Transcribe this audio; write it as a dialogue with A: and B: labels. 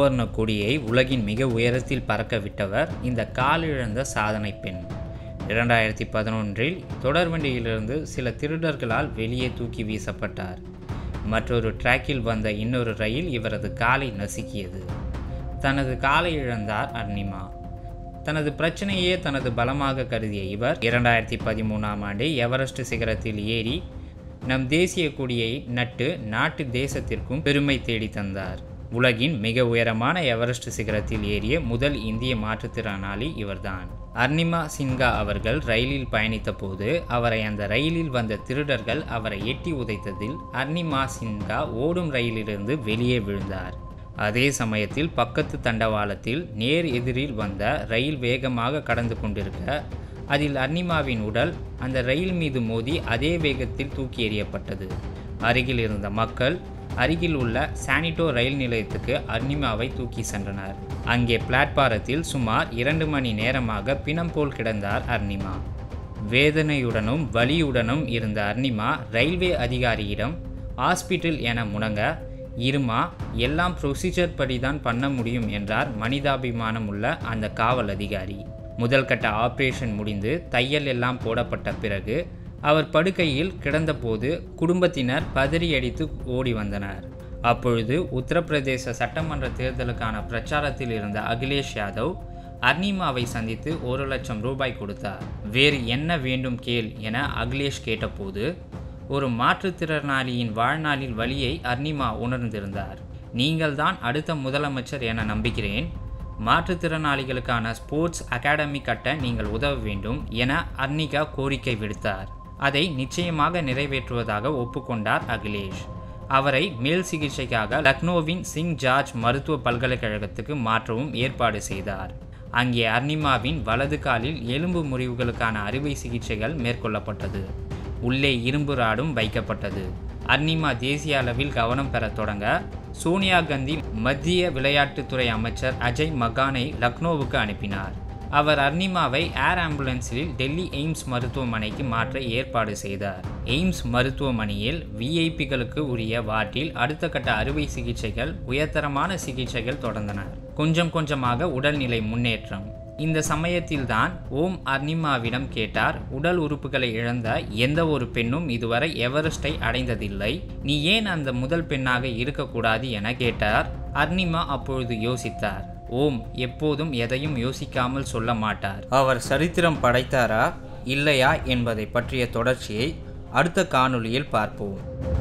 A: மூவர்ண கொடியை உலகின் மிக உயரத்தில் பறக்க விட்டவர் இந்த காலிழந்த சாதனை பெண் இரண்டாயிரத்தி பதினொன்றில் தொடர்வண்டியிலிருந்து சில திருடர்களால் வெளியே தூக்கி வீசப்பட்டார் மற்றொரு டிராக்கில் வந்த இன்னொரு ரயில் இவரது காலை நசுக்கியது தனது காலை இழந்தார் அர்னிமா தனது பிரச்சனையே தனது பலமாக கருதிய இவர் இரண்டாயிரத்தி பதிமூணாம் ஆண்டு எவரெஸ்ட் சிகரத்தில் ஏறி நம் தேசிய கொடியை நட்டு நாட்டு தேசத்திற்கும் பெருமை தேடி தந்தார் உலகின் மிக உயரமான எவரெஸ்ட் சிகரத்தில் ஏறிய முதல் இந்திய மாற்றுத்திறனாளி இவர்தான் அர்னிமா சின்ஹா அவர்கள் ரயிலில் பயணித்த போது அவரை அந்த ரயிலில் வந்த திருடர்கள் அவரை எட்டி உதைத்ததில் அர்னிமா சின்ஹா ஓடும் ரயிலிலிருந்து வெளியே விழுந்தார் அதே சமயத்தில் பக்கத்து தண்டவாளத்தில் நேர் எதிரில் வந்த ரயில் வேகமாக கடந்து கொண்டிருக்க அதில் அர்னிமாவின் உடல் அந்த ரயில் மீது மோதி அதே வேகத்தில் தூக்கி எறியப்பட்டது அருகில் இருந்த மக்கள் அருகில் உள்ள சானிட்டோ ரயில் நிலையத்துக்கு அர்னிமாவை தூக்கி சென்றனர் அங்கே பிளாட்பாரத்தில் சுமார் இரண்டு மணி நேரமாக பிணம் போல் கிடந்தார் அர்னிமா வேதனையுடனும் வலியுடனும் இருந்த அர்னிமா ரயில்வே அதிகாரியிடம் ஹாஸ்பிட்டல் என முணங்க இருமா எல்லாம் ப்ரொசீஜர் படி தான் பண்ண முடியும் என்றார் மனிதாபிமானம் உள்ள அந்த காவல் அதிகாரி முதல் கட்ட ஆபரேஷன் முடிந்து தையல் எல்லாம் போடப்பட்ட பிறகு அவர் படுக்கையில் கிடந்தபோது குடும்பத்தினர் பதறியடித்து ஓடி வந்தனர் அப்பொழுது உத்தரப்பிரதேச சட்டமன்ற தேர்தலுக்கான பிரச்சாரத்தில் இருந்த அகிலேஷ் யாதவ் அர்னிமாவை சந்தித்து ஒரு லட்சம் ரூபாய் கொடுத்தார் வேறு என்ன வேண்டும் கேள் என அகிலேஷ் கேட்டபோது ஒரு மாற்றுத்திறனாளியின் வாழ்நாளில் வழியை அர்னிமா உணர்ந்திருந்தார் நீங்கள்தான் அடுத்த முதலமைச்சர் என நம்புகிறேன் மாற்றுத்திறனாளிகளுக்கான ஸ்போர்ட்ஸ் அகாடமி கட்ட நீங்கள் உதவ வேண்டும் என அர்னிகா கோரிக்கை விடுத்தார் அதை நிச்சயமாக நிறைவேற்றுவதாக ஒப்புக்கொண்டார் அகிலேஷ் அவரை மேல் சிகிச்சைக்காக லக்னோவின் சிங் ஜார்ஜ் மருத்துவ பல்கலைக்கழகத்துக்கு மாற்றவும் ஏற்பாடு செய்தார் அங்கே அர்னிமாவின் வலது காலில் எலும்பு முறிவுகளுக்கான அறுவை சிகிச்சைகள் மேற்கொள்ளப்பட்டது உள்ளே இரும்பு ராடும் வைக்கப்பட்டது அர்னிமா தேசிய அளவில் கவனம் பெற தொடங்க சோனியா காந்தி மத்திய விளையாட்டுத்துறை அமைச்சர் அஜய் மகானை லக்னோவுக்கு அனுப்பினார் அவர் அர்னிமாவை ஏர் ஆம்புலன்ஸில் டெல்லி எய்ம்ஸ் மருத்துவமனைக்கு மாற்ற ஏற்பாடு செய்தார் எய்ம்ஸ் மருத்துவமனையில் விஐபிகளுக்கு உரிய வார்டில் அடுத்த கட்ட அறுவை சிகிச்சைகள் உயர்தரமான சிகிச்சைகள் தொடர்ந்தன கொஞ்சம் கொஞ்சமாக உடல்நிலை முன்னேற்றம் இந்த சமயத்தில்தான் ஓம் அர்னிமாவிடம் கேட்டார் உடல் உறுப்புகளை இழந்த எந்த ஒரு பெண்ணும் இதுவரை எவரெஸ்டை அடைந்ததில்லை நீ ஏன் அந்த முதல் பெண்ணாக இருக்கக்கூடாது என கேட்டார் அர்னிமா அப்பொழுது யோசித்தார் ஓம் எப்போதும் எதையும் யோசிக்காமல் சொல்ல மாட்டார் அவர் சரித்திரம் படைத்தாரா இல்லையா என்பதை பற்றிய தொடர்ச்சியை அடுத்த காணொளியில் பார்ப்போம்